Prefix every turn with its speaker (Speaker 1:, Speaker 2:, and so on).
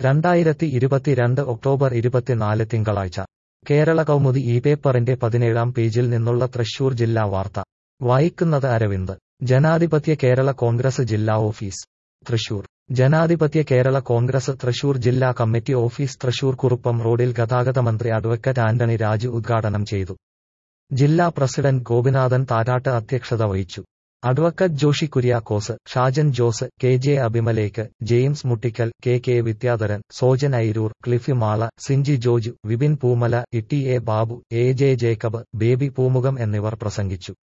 Speaker 1: രണ്ടായിരത്തി ഇരുപത്തിരണ്ട് ഒക്ടോബർ ഇരുപത്തിനാല് തിങ്കളാഴ്ച കേരള കൗമുദി ഈ പേപ്പറിന്റെ പതിനേഴാം പേജിൽ നിന്നുള്ള തൃശൂർ ജില്ലാ വാർത്ത വായിക്കുന്നത് അരവിന്ദ് ജനാധിപത്യ കേരള കോൺഗ്രസ് ജില്ലാ ഓഫീസ് തൃശൂർ ജനാധിപത്യ കേരള കോൺഗ്രസ് തൃശൂർ ജില്ലാ കമ്മിറ്റി ഓഫീസ് തൃശൂർ കുറുപ്പം റോഡിൽ ഗതാഗത മന്ത്രി അഡ്വക്കറ്റ് ആന്റണി രാജു ഉദ്ഘാടനം ചെയ്തു ജില്ലാ പ്രസിഡന്റ് ഗോപിനാഥൻ താരാട്ട് അധ്യക്ഷത വഹിച്ചു advocate Joshy Kuriakose Shajan Jose K J Abhimalek James Muttikkal K K Vidyadharan Sojan Airoor Clify Mala Sinchi Joju Vipin Poomala E T A Babu A J Jacob Baby Poomukham എന്നിവർ പ്രസംഗിച്ചു